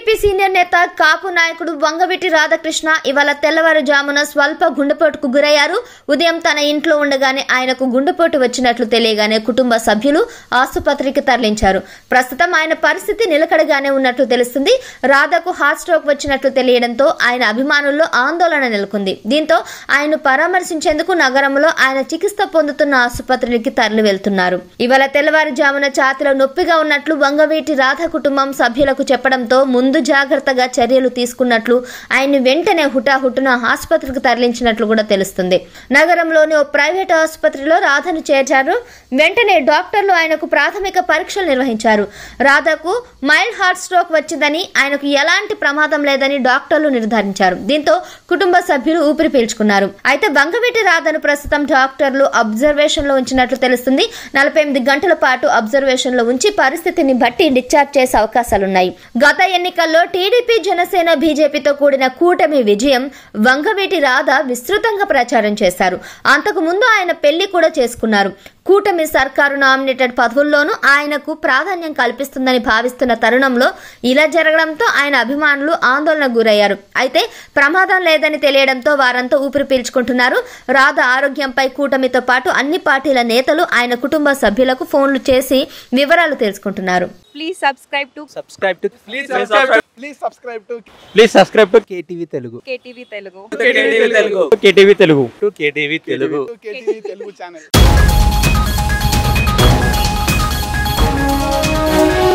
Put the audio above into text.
TDP senior నేత కాపు నాయకుడు వంగవీటి రాధాకృష్ణ ఇవాళ తెల్లవారుజామున స్వల్ప గుండెపోటుకు గురయ్యారు ఉదయం తన ఇంట్లో ఉండగానే ఆయనకు గుండెపోటు వచ్చినట్లు తెలియగానే కుటుంబ సభ్యులు ఆసుపత్రికి తరలించారు ప్రస్తుతం ఆయన పరిస్థితి నిలకడగానే ఉన్నట్లు తెలుస్తుంది రాధకు హార్ట్ స్ట్రోక్ వచ్చినట్లు తెలియడంతో ఆయన అభిమానుల్లో ఆందోళన నెలకొంది దీంతో ఆయన పరామర్శించేందుకు నగరంలో ఆయన చికిత్స పొందుతున్న ఆసుపత్రికి తరలి వెళ్తున్నారు ఇవాళ తెల్లవారుజామున ఛాతిలో నొప్పిగా ఉన్నట్లు వంగవీటి రాధ కుటుంబం సభ్యులకు చెప్పడంతో ముందు జాగ్రత్తగా చర్యలు తీసుకున్నట్లు ఆయన్ని వెంటనే హుటాహుట్టున ఆసుపత్రికి తరలించినట్లు కూడా తెలుస్తుంది నగరంలోని ఓ ప్రైవేట్ ఆసుపత్రిలో రాధను చేర్చారు వెంటనే డాక్టర్లు ఆయనకు ప్రాథమిక పరీక్షలు నిర్వహించారు రాధకు మైల్డ్ హార్ట్ స్ట్రోక్ వచ్చిందని ఆయనకు ఎలాంటి ప్రమాదం లేదని డాక్టర్లు నిర్ధారించారు దీంతో కుటుంబ సభ్యులు ఊపిరి పీల్చుకున్నారు అయితే వంగవీటి రాధను ప్రస్తుతం డాక్టర్లు అబ్జర్వేషన్ లో ఉంచినట్లు తెలుస్తుంది నలభై ఎనిమిది గంటల పాటు అబ్జర్వేషన్ లో ఉంచి పరిస్థితిని బట్టి డిశ్చార్జ్ చేసే అవకాశాలున్నాయి గత ఎన్నికల్లో టీడీపీ జనసేన బీజేపీతో కూడిన కూటమి విజయం వంగవీటి రాధ విస్తృతంగా ప్రచారం చేశారు అంతకు ముందు ఆయన పెళ్లి కూడా చేసుకున్నారు కూటమి సర్కారు నామినేటెడ్ పదవుల్లోనూ ఆయనకు ప్రాధాన్యం కల్పిస్తుందని భావిస్తున్న తరుణంలో ఇలా జరగడంతో ఆయన అభిమానులు ఆందోళన గురయ్యారు అయితే ప్రమాదం లేదని తెలియడంతో వారంతా ఊపిరి పీల్చుకుంటున్నారు రాధ ఆరోగ్యంపై కూటమితో పాటు అన్ని పార్టీల నేతలు ఆయన కుటుంబ సభ్యులకు ఫోన్లు చేసి వివరాలు తెలుసుకుంటున్నారు Please subscribe to subscribe to Please subscribe. Please subscribe to please subscribe to KTV Telugu KTV Telugu. KTV Telugu. KTV Telugu to KTV Telugu To KTV Telugu channel.